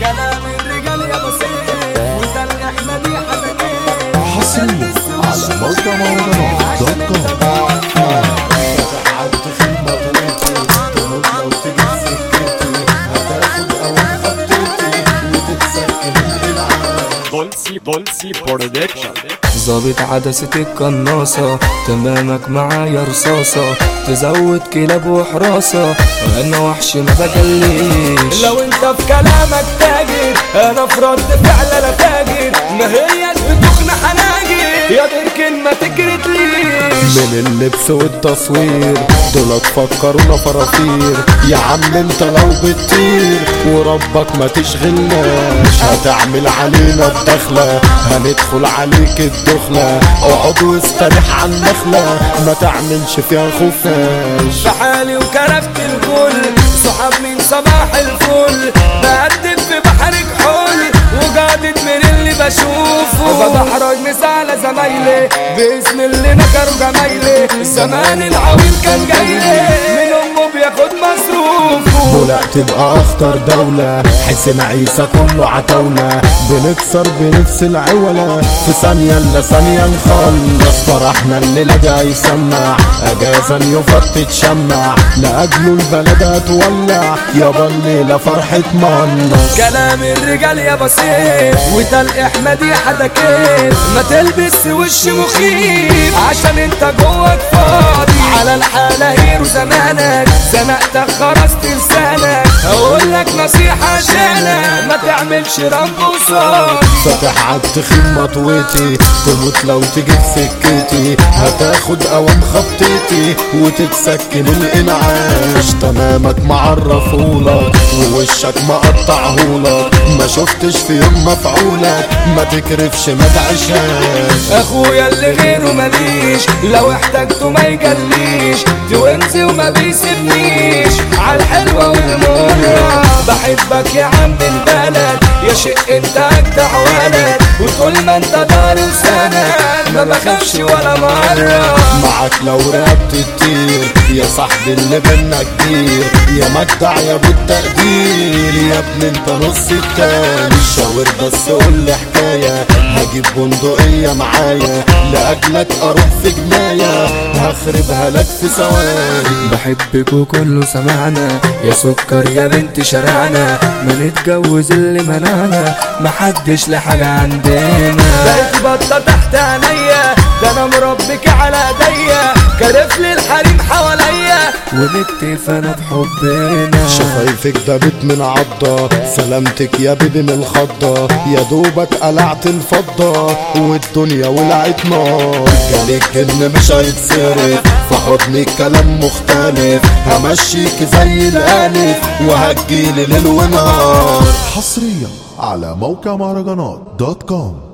كلام الرجال يا بسيط وده احنا دي حداكين حصريا على موقع مهرجانات دوت كوم قعدت في المطريتي تموت لو تجي سكتي هتاخد اول خطيتي وتتسكن الالعاب بولسي بولسي برودكشن ظابط عدسة القناصة تمامك معايا رصاصة تزود كلاب وحراسة وانا وحش ما بجليش لو انت في كلامك تاجر انا في رد فعل انا تاجر ما هي بتخنى حناجر يا دركن ما تكرتليش من اللبس والتصوير دول تفكرونا فرافير يا عم انت لو بتطير وربك ما تشغلناش هتعمل علينا الدخلة هندخل عليك الدخلة اقعد واستريح على النخلة ما تعملش فيها خفاش في حالي وكرفت الكل صحاب من صباح الفل بقدم في بحر كحول وقعدت من اللي بشوفه بحرج نسى على زمايلي باسم اللي نكروا جمايلي الزمان العويل كان جايلي من امه بياخد مصروفه ولا تبقى اخطر دولة حسين عيسى كله عتاولة بنكسر بنفس العولة في ثانية الا ثانية نخلص فرحنا الليلة دي هيسمع اجازة يفط تتشمع لاجله البلد هتولع يابا الليلة فرحة منص كلام الرجال يا بسيط وده الاحمدي حداكين ما تلبس وش مخيف عشان انت جواك فاضي على الحالة هيرو زمانك زنقتك خرست لسانك هقول لك نصيحة عشانك ما تعملش رامبو صوت فاتح عالتخين مطويتي تموت لو تجي في سكتي هتاخد اوام خبطتي وتتسكن الانعاش تمامك معرفولك ووشك مقطعهولك ما شفتش في يوم مفعولك ما تكرفش ما تعيشهاش اخويا اللي غيره ماليش لو احتجته ما يجليش توينزي وما بيسيبنيش عالحلوة والمرة بحبك يا عم البلد يا شق انت اجدع ولد وطول ما انت دار سند ما بخافش ولا مرة معاك لو رقبت تطير يا صاحبي اللي بينا كتير يا مجدع يا ابو التقدير يا ابني انت نص التاني شاور بس قول لي حكايه هجيب بندقيه معايا لاجلك اروح في جنايه هخربها لك في ثواني بحبك وكله سمعنا يا سكر يا بنت شارعنا ما نتجوز اللي منعنا محدش لحاجة عندنا بقيت بطة تحت عينيا ده انا مربك على ايديا كرف لي الحريم حواليا ونكتف انا بحبنا شفايفك دابت من عضة سلامتك يا بيبي من الخضة يا دوبك قلعت الفضة والدنيا ولعت نار جالك ان مش هيتصرف في حضنك كلام مختلف همشيك زي الالف وهتجيلي ليل ونهار حصريا على موقع مهرجانات دوت كوم